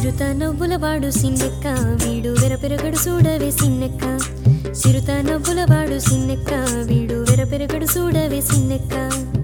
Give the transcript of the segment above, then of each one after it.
చిరుత నవ్వులవాడు సిన్నెక్క వీడు వెరపెరగడు చూడవే సిన్నెక్క చిరుత నవ్వులవాడు సిన్నెక్క వీడు వెరపెరగడు చూడవే సిన్నెక్క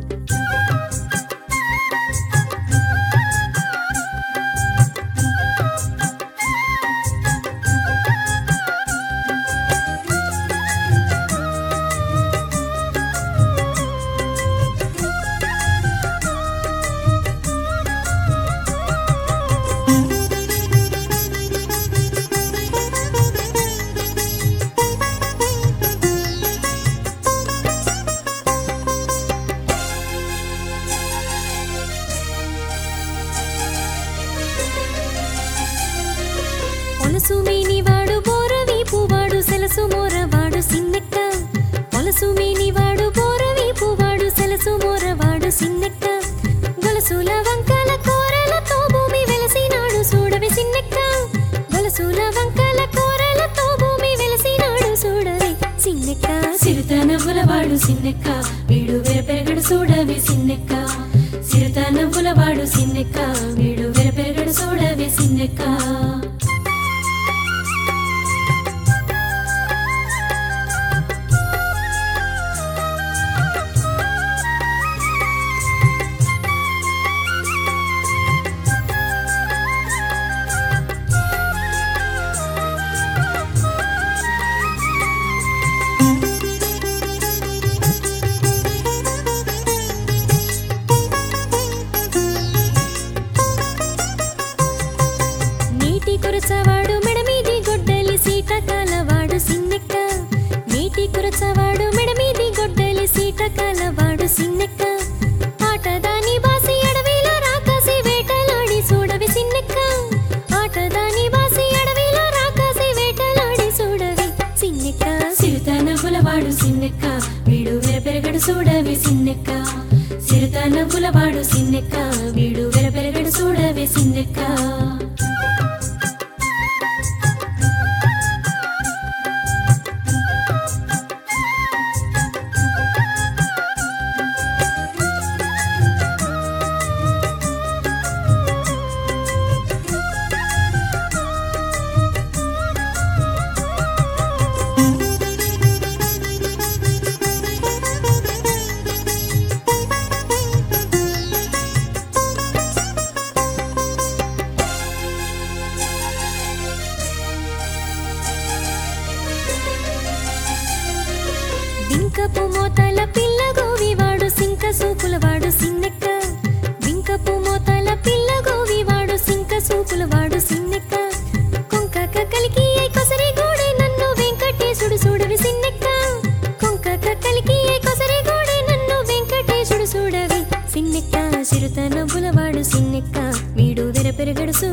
పొలసు మేనివాడు బోరవీపువాడు సెలసు మోరవాడు సిన్నెక్క పొలసు మేనివాడు బోరవీపువాడు సెలసు మోరవాడు సిన్నెక్క గొలసుల వంకల కూరలతో భూమి వెలసినాడు చూడవే సిన్నెక్క గొలసుల వంకల కూరలతో భూమి వెలసినాడు చూడవే సిన్నెక్క సిరుత నవ్వులవాడు సిన్నెక్క వీడు వెరపెరగడు చూడవే సిన్నెక్క సిరుత నవ్వులవాడు సిన్నెక్క వీడు వెరపెరగడు చూడవే సిన్నెక్క నీటి కురచవాడు మెడమీది గొడ్డలి సీట కాలవాడు సిన్నెక్క నీటి కురచవాడు మెడమీది గొడ్డలి సీట కాలవాడు సిన్నెక్క ఆటదాని బాసి అడవిలో రాకాసి వేటలాడి చూడవి సిన్నెక్క ఆటదాని బాసి అడవిలో రాకాసి వేటలాడి చూడవి సిన్నెక్క సిరుత నవ్వులవాడు సిన్నెక్క వీడు వెరపెరగడు చూడవి సిన్నెక్క సిరుత నవ్వులవాడు సిన్నెక్క వీడు వెరపెరగడు చూడవి సిన్నెక్క బింకపు మోతల పిల్ల గోవివాడు సింక సూపులవాడు సిన్నెక్క బింకపు మోతల పిల్ల గోవివాడు సింక సూపులవాడు సిన్నెక్క కొంకక కలికి ఐ కొసరి గోడే నన్ను వెంకటేశుడు చూడవి సిన్నెక్క కొంకక కలికి ఐ కొసరి గోడే నన్ను వెంకటేశుడు చూడవి సిన్నెక్క చిరుత నవ్వులవాడు సిన్నెక్క వీడు వెరపెరగడు